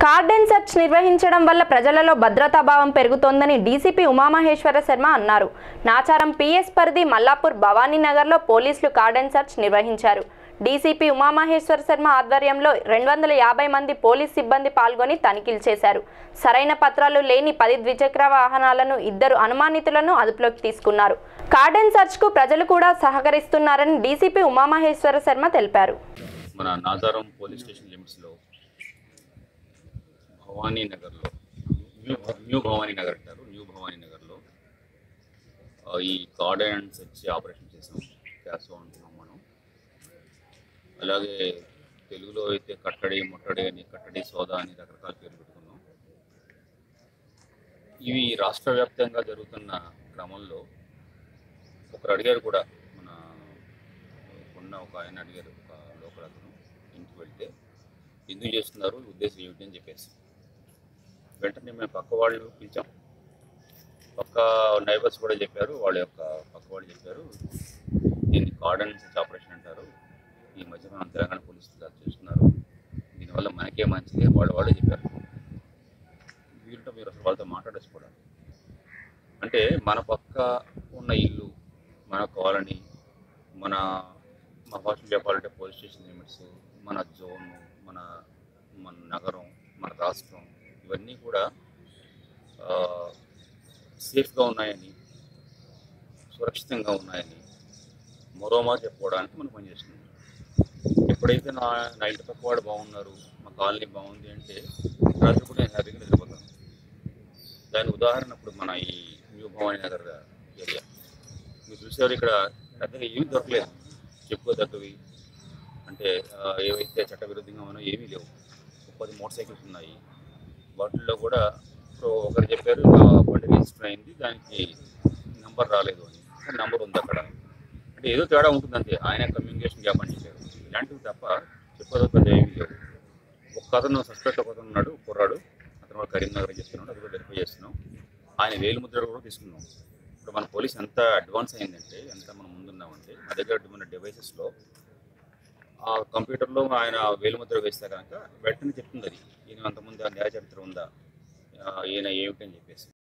cordon search నిర్వహించడం వల్ల ప్రజలలో భద్రతాభావం పెరుగుతోందని డీసీపీ ఉమామహేశ్వర శర్మ అన్నారు నాచారం పిఎస్ పరిధి మల్లాపూర్ భవానీ నగర్లో పోలీసులు కార్డెన్ సెర్చ్ నిర్వహించారు డీసీపీ ఉమామహేశ్వర శర్మ ఆధ్వర్యంలో రెండు వందల యాభై మంది పోలీస్ సిబ్బంది పాల్గొని తనిఖీలు చేశారు సరైన పత్రాలు లేని పది ద్విచక్ర వాహనాలను ఇద్దరు అనుమానితులను అదుపులోకి తీసుకున్నారు కార్డెన్ సెర్చ్కు ప్రజలు కూడా సహకరిస్తున్నారని డీసీపీ ఉమామహేశ్వర శర్మ తెలిపారు మన నాచారం పోలీస్ స్టేషన్ లిమిట్స్లో భవానీ నగర్లో న్యూ న్యూ భవానీ నగర్ అంటారు న్యూ భవానీ నగర్లో ఆ, ఈ కార్డెన్స్ వచ్చి ఆపరేషన్ చేసాం చేస్తూ ఉంటున్నాం మనం అలాగే తెలుగులో అయితే కట్టడి ముట్టడి అని కట్టడి సోదా అని రకరకాల పేర్లు పెట్టుకున్నాం ఇవి రాష్ట్ర వ్యాప్తంగా జరుగుతున్న క్రమంలో ఒకరు అడిగారు కూడా మన ఉన్న ఒక ఆయన అడిగారు ఒక లోకల్ అతను ఇంటికి వెళ్తే ఎందుకు చేస్తున్నారు ఈ ఉద్దేశం ఏమిటి అని చెప్పేసి వెంటనే మేము పక్క వాళ్ళు పిలిచాం పక్క నైబర్స్ కూడా చెప్పారు వాళ్ళ యొక్క పక్క వాళ్ళు చెప్పారు దీన్ని కార్డన్ సెర్చ్ ఆపరేషన్ అంటారు ఈ మధ్య మనం తెలంగాణ పోలీసులు ఇలా చేస్తున్నారు దీనివల్ల మనకే మంచిది వాళ్ళు వాళ్ళే చెప్పారు వీళ్ళతో మీరు అసలు వాళ్ళతో మాట్లాడేసుకోవడం అంటే మన పక్క ఉన్న ఇల్లు మన కాలనీ మన మా భాషలో చెప్పాలంటే పోలీస్ స్టేషన్ లిమిట్స్ మన జోన్ మన మన నగరం మన రాష్ట్రం ఇవన్నీ కూడా సేఫ్గా ఉన్నాయని సురక్షితంగా ఉన్నాయని మరోమా చెప్పుకోవడానికి మనం పనిచేస్తున్నాం ఎప్పుడైతే నా నా ఇంటి పక్క వాడు బాగున్నారు మా కాలనీ బాగుంది అంటే రాత్రి కూడా నేను హ్యాపీగా నిద్రపోతాను దాని ఉదాహరణ ఇప్పుడు మన ఈ న్యూ భవానీ నగర్ ఏరియా మీరు చూసారు ఇక్కడ పెద్దగా ఏమీ దొరకలేదు చెప్పుకోదగ్గవి అంటే ఆ, ఏవైతే చట్ట విరుద్ధంగా ఉన్నాయో ఏమీ లేవు ఒక పది మోటార్ సైకిల్స్ ఉన్నాయి వాటిల్లో కూడా ఇప్పుడు ఒకరు చెప్పారు ఆ బండి రిజిస్టర్ అయింది దానికి నంబర్ రాలేదు అని కానీ నంబర్ ఉంది అక్కడ అంటే ఏదో తేడా ఉంటుంది అంతే ఆయన కమ్యూనికేషన్ గ్యాప్ అని చెప్పారు ఇలాంటివి తప్ప చెప్పదగ్గ ఏమీ లేవు ఒక అతను సస్పెక్ట్ ఒక అతను ఉన్నాడు కుర్రాడు అతను కూడా కరీంనగర్ అని చెప్తున్నాడు అది కూడా వెరిఫై చేస్తున్నాం ఆయన వేలు ముద్ర కూడా తీసుకున్నాం ఇప్పుడు మన పోలీస్ ఎంత అడ్వాన్స్ అయిందంటే ఎంత మనం ముందున్నామంటే మా దగ్గర ఉన్న డివైసెస్లో ఆ కంప్యూటర్లో ఆయన వేలుముద్ర వేస్తే కనుక వెంటనే చెప్తుంది అది ఈయన అంతకుముందు న్యాయ చరిత్ర ఉందా ఆ, ఈయన ఏమిటి అని చెప్పేసి